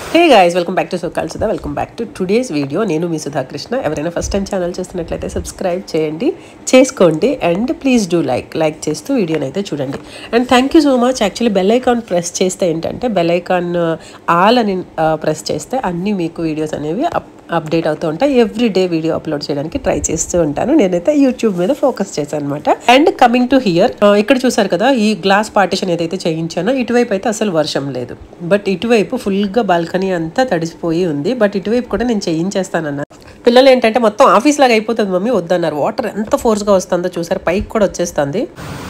hey guys welcome back to సోకాల్ Sudha welcome back to today's video నేను మీ సుధా కృష్ణ ఎవరైనా ఫస్ట్ టైం ఛానల్ చూస్తున్నట్లయితే సబ్స్క్రైబ్ చేయండి చేసుకోండి and please do like like చేస్తూ వీడియోని అయితే చూడండి and thank you so much actually bell icon press చేస్తే ఏంటంటే బెల్ ఐకాన్ ఆల్ అని ప్రెస్ చేస్తే అన్ని మీకు వీడియోస్ అనేవి అప్ అప్డేట్ అవుతూ ఉంటాయి ఎవ్రీ డే వీడియో అప్లోడ్ చేయడానికి ట్రై చేస్తూ ఉంటాను నేనైతే యూట్యూబ్ మీద ఫోకస్ చేశాను అనమాట అండ్ కమింగ్ టు హియర్ ఇక్కడ చూసారు కదా ఈ గ్లాస్ పార్టిషన్ ఏదైతే చేయించానో ఇటువైపు అయితే అసలు వర్షం లేదు బట్ ఇటువైపు ఫుల్గా బాల్కనీ అంతా తడిసిపోయి ఉంది బట్ ఇటువైపు కూడా నేను చేయించేస్తానన్నా పిల్లలు ఏంటంటే మొత్తం ఆఫీస్ లాగా అయిపోతుంది మమ్మీ వద్దన్నారు వాటర్ ఎంత ఫోర్స్గా వస్తుందో చూసారు పైకి కూడా వచ్చేస్తుంది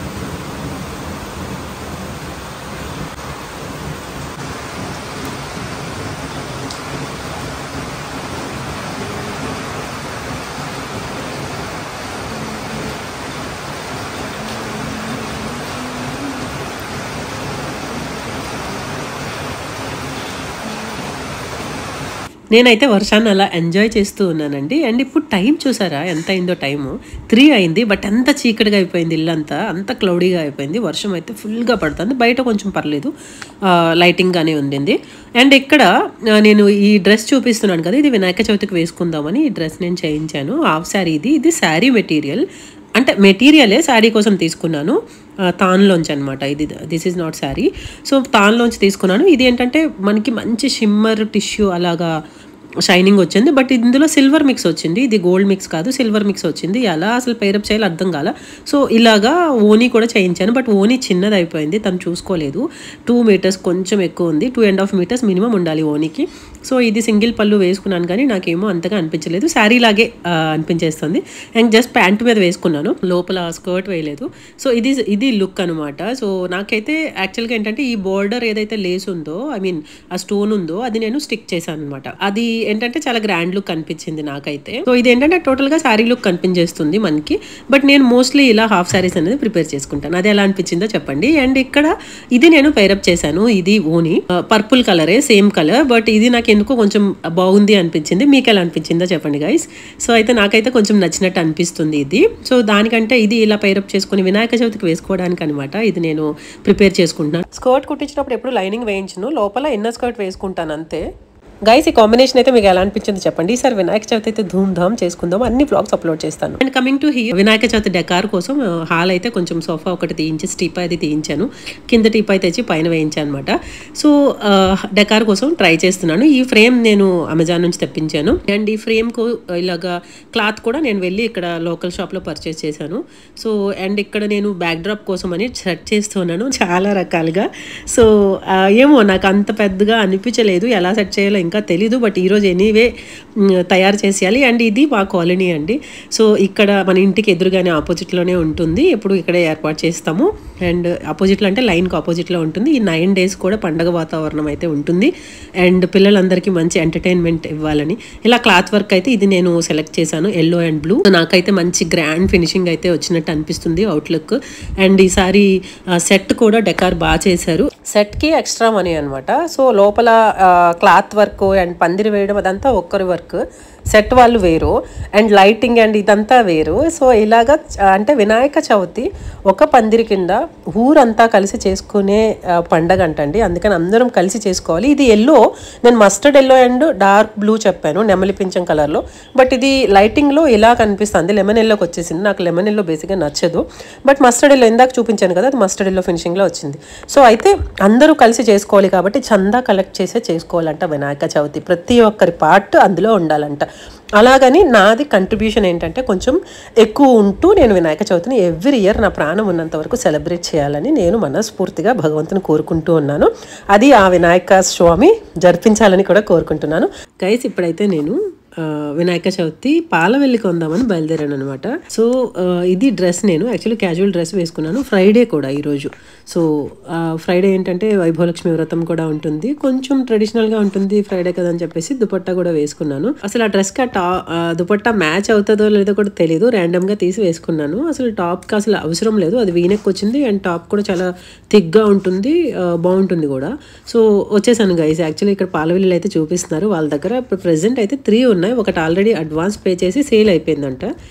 నేనైతే వర్షాన్ని అలా ఎంజాయ్ చేస్తూ ఉన్నానండి అండ్ ఇప్పుడు టైం చూసారా ఎంత అయిందో టైము త్రీ అయింది బట్ అంత చీకటిగా అయిపోయింది ఇల్లంతా అంత క్లౌడీగా అయిపోయింది వర్షం అయితే ఫుల్గా పడుతుంది బయట కొంచెం పర్లేదు లైటింగ్గానే ఉండింది అండ్ ఇక్కడ ఆ, నేను ఈ డ్రెస్ చూపిస్తున్నాను కదా ఇది వినాయక చవితికి వేసుకుందామని ఈ డ్రెస్ నేను చేయించాను హాఫ్ శారీ ఇది ఇది శారీ మెటీరియల్ అంటే మెటీరియలే శారీ కోసం తీసుకున్నాను ఆ, తాన్లోంచి అనమాట ఇది this is not sari so తాన్లోంచి తీసుకున్నాను ఇది ఏంటంటే మనకి మంచి షిమ్మర్ టిష్యూ అలాగా షైనింగ్ వచ్చింది బట్ ఇందులో సిల్వర్ మిక్స్ వచ్చింది ఇది గోల్డ్ మిక్స్ కాదు సిల్వర్ మిక్స్ వచ్చింది ఎలా అసలు పేరప్ చేయాలో అర్థం కాల సో ఇలాగా ఓనీ కూడా చేయించాను బట్ ఓనీ చిన్నది అయిపోయింది తను చూసుకోలేదు టూ మీటర్స్ కొంచెం ఎక్కువ ఉంది two and half metres minimum ఉండాలి ఓనీకి సో ఇది సింగిల్ పళ్ళు వేసుకున్నాను కానీ నాకేమో అంతగా అనిపించలేదు శారీ లాగే ఆ, అనిపించేస్తుంది అండ్ జస్ట్ ప్యాంట్ మీద వేసుకున్నాను లోపల స్కర్ట్ వేయలేదు సో ఇది ఇది లుక్ అనమాట సో నాకైతే యాక్చువల్గా ఏంటంటే ఈ బోర్డర్ ఏదైతే లేస్ ఉందో ఐ మీన్ ఆ స్టోన్ ఉందో అది నేను స్టిక్ చేశాను అనమాట అది ఏంటంటే చాలా గ్రాండ్ లుక్ కనిపించింది నాకైతే సో ఇది ఏంటంటే టోటల్ గా శారీ లుక్ కనిపించేస్తుంది మనకి బట్ నేను మోస్ట్లీ ఇలా హాఫ్ శారీస్ అనేది ప్రిపేర్ చేసుకుంటాను అది ఎలా అనిపించిందో చెప్పండి అండ్ ఇక్కడ ఇది నేను పైరప్ చేశాను ఇది ఓని పర్పుల్ కలరే సేమ్ కలర్ బట్ ఇది నాకు ఎందుకో కొంచెం బాగుంది అనిపించింది మీకు ఎలా అనిపించిందో చెప్పండి గైస్ సో అయితే నాకైతే కొంచెం నచ్చినట్టు అనిపిస్తుంది ఇది సో దానికంటే ఇది ఇలా పైరప్ చేసుకుని వినాయక చవితికి వేసుకోవడానికి అనమాట ఇది నేను ప్రిపేర్ చేసుకుంటున్నాను స్కర్ట్ కుట్టించినప్పుడు ఎప్పుడు లైనింగ్ వేయించను లోపల ఇన్నర్ స్కర్ట్ వేసుకుంటాను అంతే గైస్ ఈ కాంబినేషన్ అయితే మీకు ఎలా అనిపించింది చెప్పండి ఈసారి వినాయక చవితి అయితే ధూమ్ ధామ్ చేసుకుందాం అన్ని బ్లాగ్స్ అప్లోడ్ చేస్తాను అండ్ కమింగ్ టు హీ వినాయక చవితి డెకార్ కోసం హాల్ అయితే కొంచెం సోఫా ఒకటి తీయించి టీపా అది తీయించాను కింద టీపా తెచ్చి పైన వేయించాను అనమాట సో డెకార్ కోసం ట్రై చేస్తున్నాను ఈ ఫ్రేమ్ నేను అమెజాన్ నుంచి తెప్పించాను అండ్ ఈ ఫ్రేమ్ కు ఇలాగా క్లాత్ కూడా నేను వెళ్ళి ఇక్కడ లోకల్ షాప్ లో పర్చేస్ చేశాను సో అండ్ ఇక్కడ నేను బ్యాక్ డ్రాప్ కోసం అని సెట్ చేస్తున్నాను చాలా రకాలుగా సో ఆ, ఏమో నాకు అంత పెద్దగా అనిపించలేదు ఎలా సెట్ చేయాలో ఇంకా తెలీదు బట్ ఈరోజు ఎనీవే తయారు చేసేయాలి అండ్ ఇది మా కాలనీ అండి సో ఇక్కడ మన ఇంటికి ఎదురుగానే ఆపోజిట్లోనే ఉంటుంది ఎప్పుడు ఇక్కడే ఏర్పాటు చేస్తాము అండ్ ఆపోజిట్లో అంటే లైన్కి ఆపోజిట్లో ఉంటుంది ఈ నైన్ డేస్ కూడా పండగ వాతావరణం అయితే ఉంటుంది అండ్ పిల్లలందరికీ మంచి ఎంటర్టైన్మెంట్ ఇవ్వాలని ఇలా క్లాత్ వర్క్ అయితే ఇది నేను సెలెక్ట్ చేశాను ఎల్లో అండ్ బ్లూ నాకైతే మంచి గ్రాండ్ ఫినిషింగ్ అయితే వచ్చినట్టు అనిపిస్తుంది అవుట్లుక్ అండ్ ఈసారి సెట్ కూడా డెకార్ బాగా చేశారు సెట్ కి ఎక్స్ట్రా మనీ అనమాట సో లోపల క్లాత్ వర్క్ అండ్ పందిరి వేయడం అదంతా ఒక్కరి వర్క్ సెట్ వాళ్ళు వేరు అండ్ లైటింగ్ అండ్ ఇదంతా వేరు సో ఇలాగా చ- అంటే వినాయక చవితి ఒక పందిరి కింద ఊరంతా కలిసి చేసుకునే ఆ, పండగ అంటండి అందుకని అందరం కలిసి చేసుకోవాలి ఇది ఎల్లో నేను mustard yellow and dark blue చెప్పాను నెమలి పింఛం కలర్లో బట్ ఇది లైటింగ్లో ఇలా కనిపిస్తుంది లెమన్ ఎల్లోకి వచ్చేసింది నాకు లెమన్ ఎల్లో బేసిక్గా నచ్చదు బట్ మస్టర్డ్ ఎల్లో ఇందాక చూపించాను కదా అది మస్టర్డ్ ఎల్లో ఫినిషింగ్లో వచ్చింది సో అయితే అందరూ కలిసి చేసుకోవాలి కాబట్టి చందా కలెక్ట్ చేసే చేసుకోవాలంట వినాయక చవితి ప్రతి ఒక్కరి పార్ట్ అందులో ఉండాలంట అలాగని నాది కంట్రిబ్యూషన్ ఏంటంటే కొంచెం ఎక్కువ ఉంటూ నేను వినాయక చవితిని ఎవ్రీ ఇయర్ నా ప్రాణం ఉన్నంత వరకు సెలబ్రేట్ చేయాలని నేను మనస్ఫూర్తిగా భగవంతుని కోరుకుంటూ ఉన్నాను అది ఆ వినాయక స్వామి జరిపించాలని కూడా కోరుకుంటున్నాను గైస్ ఇప్పుడైతే నేను ఆ, వినాయక చవితి పాలవెల్లి కొందామని బయలుదేరాను అనమాట సో ఆ, ఇది డ్రెస్ నేను యాక్చువల్లీ క్యాజువల్ డ్రెస్ వేసుకున్నాను ఫ్రైడే కూడా ఈరోజు సో ఆ, ఫ్రైడే ఏంటంటే వైభవలక్ష్మి వ్రతం కూడా ఉంటుంది కొంచెం ట్రెడిషనల్గా ఉంటుంది ఫ్రైడే కదా అని చెప్పేసి దుపట్టా కూడా వేసుకున్నాను అసలు ఆ డ్రెస్కి ఆ టా ఆ దుపట్టా మ్యాచ్ అవుతుందో లేదో కూడా తెలియదు ర్యాండమ్గా తీసి వేసుకున్నాను అసలు టాప్కి అసలు అవసరం లేదు అది వీనెక్ వచ్చింది అండ్ టాప్ కూడా చాలా థిక్గా ఉంటుంది ఆ, బాగుంటుంది కూడా సో వచ్చేసాను గైస్ యాక్చువల్లీ ఇక్కడ పాలవెల్లి అయితే చూపిస్తున్నారు వాళ్ళ దగ్గర ఇప్పుడు ప్రెసెంట్ అయితే త్రీ ఉన్నాయి ఒకటి ఆల్రెడీ అడ్వాన్స్ పే చేసి సేల్ అయిపోయిందంట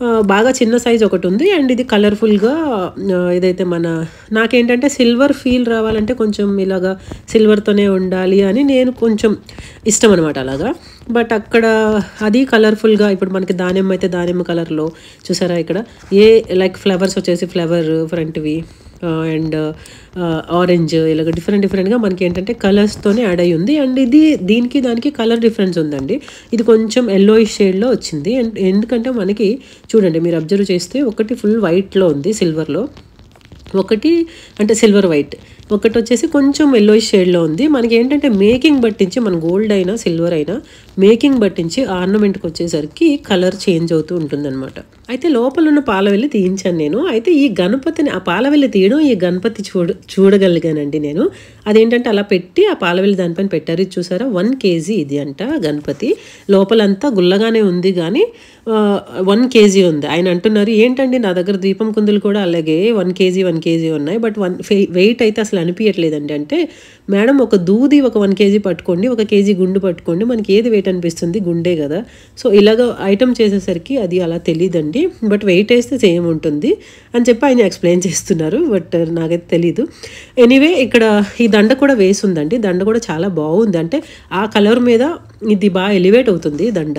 ఆ, బాగా చిన్న సైజ్ ఒకటి ఉంది అండ్ ఇది కలర్ఫుల్గా ఇదైతే మన నాకేంటంటే సిల్వర్ ఫీల్ రావాలంటే కొంచెం ఇలాగా సిల్వర్తోనే ఉండాలి అని నేను కొంచెం ఇష్టం అనమాట అలాగా బట్ అక్కడ అది కలర్ఫుల్గా ఇప్పుడు మనకి దానిమ్మ అయితే దానిమ్మ కలర్లో చూసారా ఇక్కడ ఏ లైక్ ఫ్లవర్స్ వచ్చేసి ఫ్లవర్ ఫ్రంట్వి అండ్ ఆరెంజ్ ఇలాగ డిఫరెంట్ డిఫరెంట్గా మనకి ఏంటంటే కలర్స్తోనే యాడ్ అయ్యి ఉంది అండ్ ఇది దీనికి దానికి కలర్ డిఫరెన్స్ ఉందండి ఇది కొంచెం ఎల్లో షేడ్లో వచ్చింది అండ్ ఎందుకంటే మనకి చూడండి మీరు అబ్జర్వ్ చేస్తే ఒకటి ఫుల్ వైట్లో ఉంది సిల్వర్లో ఒకటి అంటే సిల్వర్ వైట్ ఒకటి వచ్చేసి కొంచెం ఎల్లో షేడ్లో ఉంది మనకి ఏంటంటే మేకింగ్ బట్టించి మన గోల్డ్ అయినా సిల్వర్ అయినా మేకింగ్ బట్టించి ఆర్నమెంట్కి వచ్చేసరికి కలర్ చేంజ్ అవుతూ ఉంటుందన్నమాట అయితే లోపల ఉన్న పాలవెల్లి తీయించాను నేను అయితే ఈ గణపతిని ఆ పాలవెల్లి తీయడం ఈ గణపతి చూడ చూడగలిగానండి నేను అదేంటంటే అలా పెట్టి ఆ పాలవెల్లి దానిపైన పెట్టారు ఇది చూసారా వన్ కేజీ ఇది అంట గణపతి లోపలంతా గుల్లగానే ఉంది కానీ వన్ కేజీ ఉంది ఆయన అంటున్నారు ఏంటండి నా దగ్గర దీపం కుందులు కూడా అలాగే వన్ కేజీ వన్ కేజీ ఉన్నాయి బట్ వన్ వెయిట్ అయితే అసలు అనిపించట్లేదండి అంటే మేడం ఒక దూది ఒక వన్ కేజీ పట్టుకోండి ఒక కేజీ గుండు పట్టుకోండి మనకి ఏది వెయిట్ అనిపిస్తుంది గుండె కదా సో ఇలాగ ఐటమ్ చేసేసరికి అది అలా తెలియదండి బట్ వెయిట్ వేస్తే సేమ్ ఉంటుంది అని చెప్పి ఆయన ఎక్స్ప్లెయిన్ చేస్తున్నారు బట్ నాకైతే తెలీదు ఎనీవే ఇక్కడ ఈ దండ కూడా వేసి ఉందండి దండ కూడా చాలా బాగుంది అంటే ఆ కలర్ మీద ఇది బాగా ఎలివేట్ అవుతుంది దండ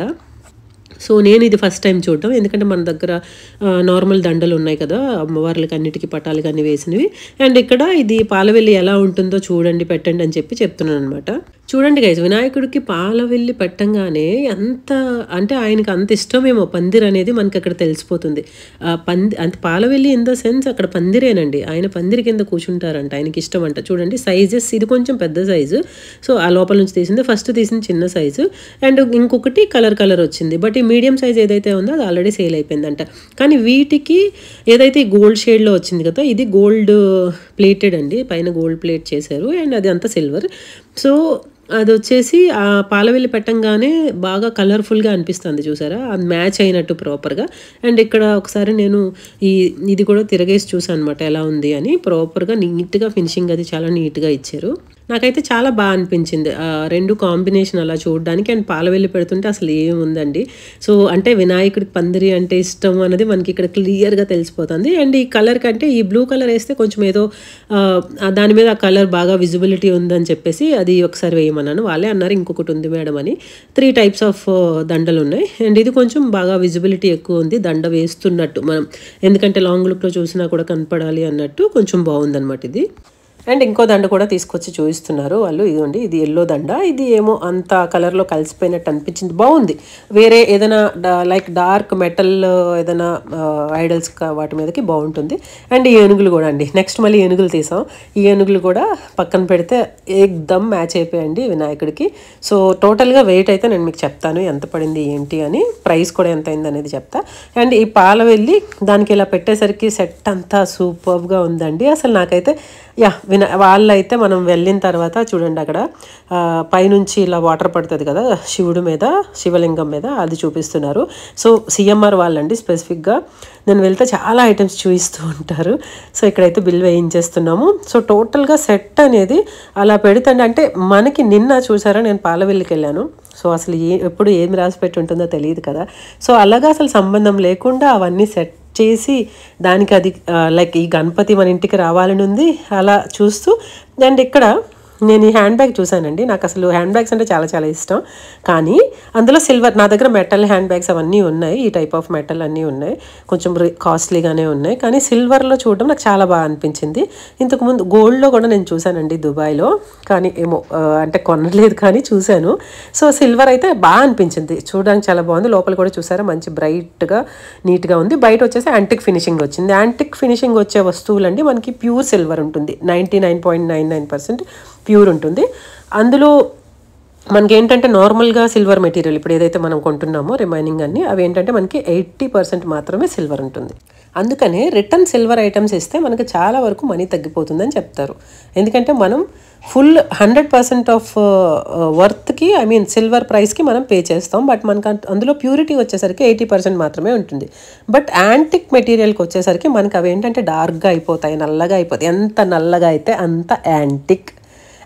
సో నేను ఇది ఫస్ట్ టైం చూడటం ఎందుకంటే మన దగ్గర నార్మల్ దండలు ఉన్నాయి కదా అమ్మవార్లకి అన్నిటికీ పటాలు కానీ వేసినవి అండ్ ఇక్కడ ఇది పాలవెల్లి ఎలా ఉంటుందో చూడండి పెట్టండి అని చెప్పి చెప్తున్నాను అనమాట చూడండి గైజ్ వినాయకుడికి పాలవెల్లి పెట్టంగానే అంత అంటే ఆయనకి అంత ఇష్టమేమో పందిర్ అనేది మనకి అక్కడ తెలిసిపోతుంది ఆ పంది అంత పాలవెల్లి ఇన్ ద సెన్స్ అక్కడ పందిరేనండి ఆయన పందిరి కింద కూర్చుంటారంట ఆయనకి ఇష్టం అంట చూడండి సైజెస్ ఇది కొంచెం పెద్ద సైజు సో ఆ లోపల నుంచి తీసింది ఫస్ట్ తీసింది చిన్న సైజు అండ్ ఇంకొకటి కలర్ కలర్ వచ్చింది బట్ ఈ మీడియం సైజ్ ఏదైతే ఉందో అది ఆల్రెడీ సేల్ అయిపోయిందంట కానీ వీటికి ఏదైతే ఈ గోల్డ్ షేడ్లో వచ్చింది కదా ఇది గోల్డ్ ప్లేటెడ్ అండి పైన గోల్డ్ ప్లేట్ చేశారు అండ్ అది అంతా సిల్వర్ సో అది వచ్చేసి ఆ పాలవెల్లి పెట్టంగానే బాగా కలర్ఫుల్గా అనిపిస్తుంది చూసారా అది మ్యాచ్ అయినట్టు ప్రాపర్గా అండ్ ఇక్కడ ఒకసారి నేను ఈ ఇది కూడా తిరగేసి చూసాను అనమాట ఎలా ఉంది అని ప్రాపర్గా నీట్గా ఫినిషింగ్ అది చాలా నీట్గా ఇచ్చారు నాకైతే చాలా బాగా అనిపించింది ఆ రెండు కాంబినేషన్ అలా చూడడానికి అండ్ పాలవెల్లి పెడుతుంటే అసలు ఏముందండి సో అంటే వినాయకుడికి పందిరి అంటే ఇష్టం అనేది మనకి ఇక్కడ క్లియర్గా తెలిసిపోతుంది అండ్ ఈ కలర్ కంటే ఈ బ్లూ కలర్ వేస్తే కొంచెం ఏదో ఆ, ఆ దాని మీద ఆ కలర్ బాగా విజిబిలిటీ ఉందని చెప్పేసి అది ఒకసారి వేయమన్నాను వాళ్ళే అన్నారు ఇంకొకటి ఉంది మేడం అని త్రీ టైప్స్ ఆఫ్ దండలు ఉన్నాయి అండ్ ఇది కొంచెం బాగా విజిబిలిటీ ఎక్కువ ఉంది దండ వేస్తున్నట్టు మనం ఎందుకంటే లాంగ్ లుక్లో చూసినా కూడా కనపడాలి అన్నట్టు కొంచెం బాగుందన్నమాట ఇది అండ్ ఇంకో దండ కూడా తీసుకొచ్చి చూపిస్తున్నారు వాళ్ళు ఇదిగోండి ఇది ఎల్లో దండ ఇది ఏమో అంత కలర్లో కలిసిపోయినట్టు అనిపించింది బాగుంది వేరే ఏదైనా లైక్ డార్క్ మెటల్ ఏదైనా ఐడల్స్ వాటి మీదకి బాగుంటుంది అండ్ ఈ ఏనుగులు కూడా అండి నెక్స్ట్ మళ్ళీ ఏనుగులు తీసాం ఈ ఏనుగులు కూడా పక్కన పెడితే ఏకదమ్ మ్యాచ్ అయిపోయండి వినాయకుడికి సో టోటల్గా వెయిట్ అయితే నేను మీకు చెప్తాను ఎంత పడింది ఏంటి అని ప్రైస్ కూడా ఎంత అయింది అనేది చెప్తా అండ్ ఈ పాల వెళ్ళి దానికి ఇలా పెట్టేసరికి సెట్ అంతా సూపర్గా ఉందండి అసలు నాకైతే యా విన వాళ్ళైతే మనం వెళ్ళిన తర్వాత చూడండి అక్కడ ఆ, పైనుంచి ఇలా వాటర్ పడుతుంది కదా శివుడి మీద శివలింగం మీద అది చూపిస్తున్నారు సో సిఎంఆర్ వాళ్ళండి స్పెసిఫిక్గా నేను వెళ్తే చాలా ఐటమ్స్ చూపిస్తూ ఉంటారు సో ఇక్కడైతే బిల్ వేయించేస్తున్నాము సో టోటల్గా సెట్ అనేది అలా పెడుతుండే అంటే మనకి నిన్న చూసారా నేను పాలవెల్లికి వెళ్ళాను సో అసలు ఏ ఎప్పుడు ఏమి రాసి పెట్టి ఉంటుందో తెలియదు కదా సో అలాగా అసలు సంబంధం లేకుండా అవన్నీ సెట్ చేసి దానికి అది లైక్ ఈ గణపతి మన ఇంటికి రావాలని ఉంది అలా చూస్తూ అండ్ ఇక్కడ నేను ఈ హ్యాండ్ బ్యాగ్ చూశానండి నాకు అసలు హ్యాండ్ బ్యాగ్స్ అంటే చాలా చాలా ఇష్టం కానీ అందులో సిల్వర్ నా దగ్గర మెటల్ హ్యాండ్ బ్యాగ్స్ అవన్నీ ఉన్నాయి ఈ టైప్ ఆఫ్ మెటల్ అన్నీ ఉన్నాయి కొంచెం కాస్ట్లీగానే ఉన్నాయి కానీ సిల్వర్లో చూడడం నాకు చాలా బాగా అనిపించింది ఇంతకుముందు గోల్డ్లో కూడా నేను చూశానండి దుబాయ్లో కానీ ఏమో ఆ, అంటే కొనలేదు కానీ చూశాను సో సిల్వర్ అయితే బాగా అనిపించింది చూడడానికి చాలా బాగుంది లోపల కూడా చూసారా మంచి బ్రైట్గా నీట్గా ఉంది బయట వచ్చేసి యాంటిక్ ఫినిషింగ్ వచ్చింది యాంటిక్ ఫినిషింగ్ వచ్చే వస్తువులండి మనకి ప్యూర్ సిల్వర్ ఉంటుంది ninety nine point nine nine percent pure ఉంటుంది అందులో మనకి ఏంటంటే నార్మల్గా సిల్వర్ మెటీరియల్ ఇప్పుడు ఏదైతే మనం కొంటున్నామో రిమైనింగ్ అన్ని అవి ఏంటంటే మనకి ఎయిటీ పర్సెంట్ మాత్రమే సిల్వర్ ఉంటుంది అందుకనే రిటర్న్ సిల్వర్ ఐటమ్స్ ఇస్తే మనకి చాలా వరకు మనీ తగ్గిపోతుందని చెప్తారు ఎందుకంటే మనం ఫుల్ హండ్రెడ్ పర్సెంట్ ఆఫ్ వర్త్కి ఐ మీన్ సిల్వర్ ప్రైస్కి మనం పే చేస్తాం బట్ మనకు అంత- అందులో ప్యూరిటీ వచ్చేసరికి ఎయిటీ పర్సెంట్ మాత్రమే ఉంటుంది బట్ యాంటిక్ మెటీరియల్కి వచ్చేసరికి మనకి అవి ఏంటంటే డార్క్గా అయిపోతాయి నల్లగా అయిపోతాయి ఎంత నల్లగా అయితే అంత యాంటిక్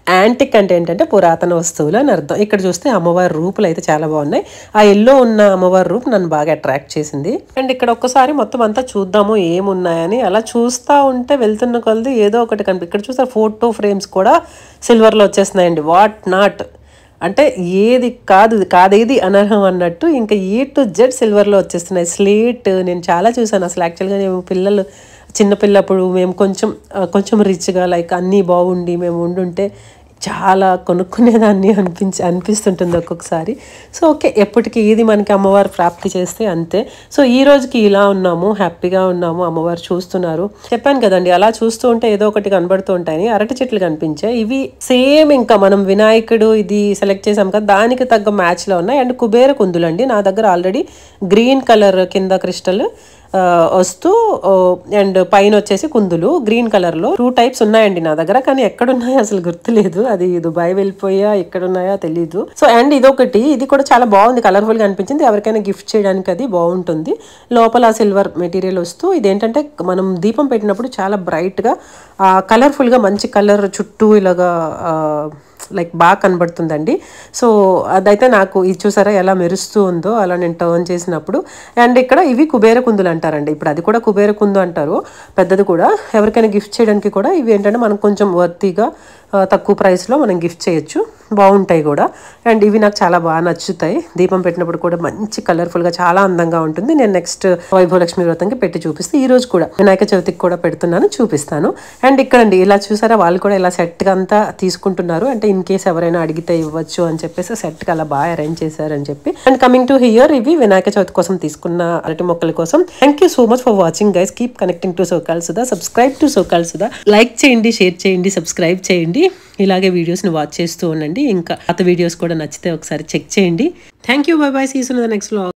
యాంటిక్ అంటే ఏంటంటే పురాతన వస్తువులు అని అర్థం ఇక్కడ చూస్తే అమ్మవారి రూపులు అయితే చాలా బాగున్నాయి ఆ ఎల్లో ఉన్న అమ్మవారి రూపు నన్ను బాగా అట్రాక్ట్ చేసింది అండ్ ఇక్కడ ఒక్కసారి మొత్తం అంతా చూద్దాము ఏమున్నాయని అలా చూస్తూ ఉంటే వెళ్తున్న కొలది ఏదో ఒకటి కనిపి ఇక్కడ చూస్తే ఫోటో ఫ్రేమ్స్ కూడా సిల్వర్లో వచ్చేస్తున్నాయండి వాట్ నాట్ అంటే ఏది కాదు ఇది కాదేది అనర్హం అన్నట్టు ఇంకా ఏ టు జెడ్ సిల్వర్లో వచ్చేస్తున్నాయి స్లేట్ నేను చాలా చూసాను అసలు యాక్చువల్గా నేను పిల్లలు చిన్నపిల్లప్పుడు మేము కొంచెం ఆ, కొంచెం రిచ్గా లైక్ అన్నీ బాగుండి మేము ఉండుంటే చాలా కొనుక్కునేదాన్ని అనిపించి అనిపిస్తుంటుంది ఒక్కొక్కసారి సో ఓకే ఎప్పటికీ ఏది మనకి అమ్మవారు ప్రాప్తి చేస్తే అంతే సో ఈ రోజుకి ఇలా ఉన్నాము హ్యాపీగా ఉన్నాము అమ్మవారు చూస్తున్నారు చెప్పాను కదండి అలా చూస్తూ ఉంటే ఏదో ఒకటి కనబడుతూ ఉంటాయని అరటి చెట్లు కనిపించాయి ఇవి సేమ్ ఇంకా మనం వినాయకుడు ఇది సెలెక్ట్ చేసాం కదా దానికి తగ్గ మ్యాచ్లో ఉన్నాయి అండ్ కుబేర కుందులు అండి నా దగ్గర ఆల్రెడీ గ్రీన్ కలర్ కింద క్రిస్టల్ ఆ, వస్తూ అండ్ పైన వచ్చేసి కుందులు గ్రీన్ కలర్ లో టూ టైప్స్ ఉన్నాయండి నా దగ్గర కానీ ఎక్కడున్నాయో అసలు గుర్తులేదు అది దుబాయ్ వెళ్ళిపోయా ఎక్కడున్నాయో తెలియదు సో అండ్ ఇదొకటి ఇది కూడా చాలా బాగుంది కలర్ఫుల్ గా అనిపించింది ఎవరికైనా గిఫ్ట్ చేయడానికి అది బాగుంటుంది లోపల సిల్వర్ మెటీరియల్ వస్తూ ఇదేంటంటే మనం దీపం పెట్టినప్పుడు చాలా బ్రైట్ గా కలర్ఫుల్ గా మంచి కలర్ చుట్టూ ఇలాగా ఆ, లైక్ బాగా కనబడుతుందండి సో అదైతే నాకు ఇది చూసారా ఎలా మెరుస్తూ ఉందో అలా నేను టర్న్ చేసినప్పుడు అండ్ ఇక్కడ ఇవి కుబేర కుందులు అంటారండి ఇప్పుడు అది కూడా కుబేర కుందు అంటారు పెద్దది కూడా ఎవరికైనా గిఫ్ట్ చేయడానికి కూడా ఇవి ఏంటంటే మనకు కొంచెం వర్తీగా ఆ, తక్కువ ప్రైస్లో మనం గిఫ్ట్ చేయొచ్చు బాగుంటాయి కూడా అండ్ ఇవి నాకు చాలా బాగా నచ్చుతాయి దీపం పెట్టినప్పుడు కూడా మంచి కలర్ఫుల్గా చాలా అందంగా ఉంటుంది నేను నెక్స్ట్ వైభవలక్ష్మి వ్రతంకి పెట్టి చూపిస్తే ఈ రోజు కూడా వినాయక చవితికి కూడా పెడుతున్నాను చూపిస్తాను అండ్ ఇక్కడండి ఇలా చూసారా వాళ్ళు కూడా ఇలా సెట్గా అంతా తీసుకుంటున్నారు అంటే ఇన్ కేస్ ఎవరైనా అడిగితే ఇవ్వచ్చు అని చెప్పేసి సెట్కి అలా బాగా అరేంజ్ చేశారని చెప్పి అండ్ కమింగ్ టు హియర్ ఇవి వినాయక చవితి కోసం తీసుకున్న అరటి మొక్కల కోసం thank you so much for watching guys keep connecting to సోకాల్ సుధా సబ్స్క్రైబ్ టు సోకాల్ సుధా లైక్ చేయండి షేర్ చేయండి సబ్స్క్రైబ్ చేయండి ఇలాగే వీడియోస్ని వాచ్ చేస్తూ ఉండండి ఇంకా పాత వీడియోస్ కూడా నచ్చితే ఒకసారి చెక్ చేయండి థ్యాంక్ యూ బై బై సీసన్ నెక్స్ట్ లో